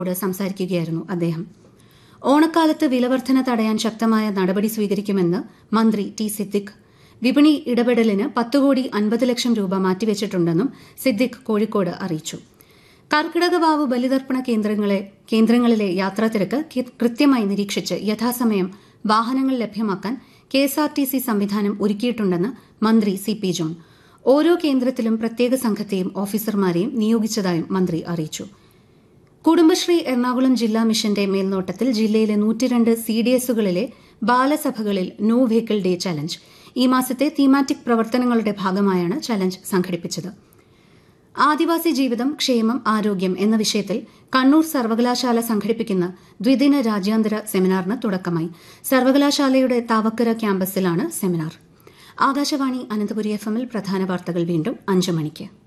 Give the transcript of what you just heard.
ോട് സംസാരിക്കുകയായിരുന്നു അദ്ദേഹം ഓണക്കാലത്ത് വിലവർധന തടയാൻ ശക്തമായ നടപടി സ്വീകരിക്കുമെന്ന് മന്ത്രി ടി സിദ്ദിഖ് വിപണി ഇടപെടലിന് പത്ത് കോടി അൻപത് ലക്ഷം രൂപ മാറ്റിവെച്ചിട്ടുണ്ടെന്നും സിദ്ദിഖ് കോഴിക്കോട് അറിയിച്ചു കർക്കിടകവാവ് ബലിതർപ്പണ കേന്ദ്രങ്ങളെ കേന്ദ്രങ്ങളിലെ യാത്രാത്തിരക്ക് കൃത്യമായി നിരീക്ഷിച്ച് യഥാസമയം വാഹനങ്ങൾ ലഭ്യമാക്കാൻ കെഎസ്ആർടിസി സംവിധാനം ഒരുക്കിയിട്ടുണ്ടെന്ന് മന്ത്രി സി പി ജോൺ ഓരോ കേന്ദ്രത്തിലും പ്രത്യേക സംഘത്തെയും ഓഫീസർമാരെയും നിയോഗിച്ചതായും മന്ത്രി അറിയിച്ചു കുടുംബശ്രീ എറണാകുളം ജില്ലാ മിഷന്റെ മേൽനോട്ടത്തിൽ ജില്ലയിലെ നൂറ്റിരണ്ട് സി ഡി എസുകളിലെ ബാലസഭകളിൽ നോ വെഹിക്കിൾ ഡേ ചലഞ്ച് ഈ മാസത്തെ തീമാറ്റിക് പ്രവർത്തനങ്ങളുടെ ഭാഗമായാണ് ചലഞ്ച് സംഘടിപ്പിച്ചത് ആദിവാസി ജീവിതം ക്ഷേമം ആരോഗ്യം എന്ന വിഷയത്തിൽ കണ്ണൂർ സർവകലാശാല സംഘടിപ്പിക്കുന്ന ദ്വിദിന രാജ്യാന്തര സെമിനാറിന് തുടക്കമായി സർവകലാശാലയുടെ താവക്കര ക്യാമ്പസിലാണ് സെമിനാർ ആകാശവാണി അനന്തപുരി എഫ് എമ്മിൽ പ്രധാന വാർത്തകൾ വീണ്ടും അഞ്ചു മണിക്ക്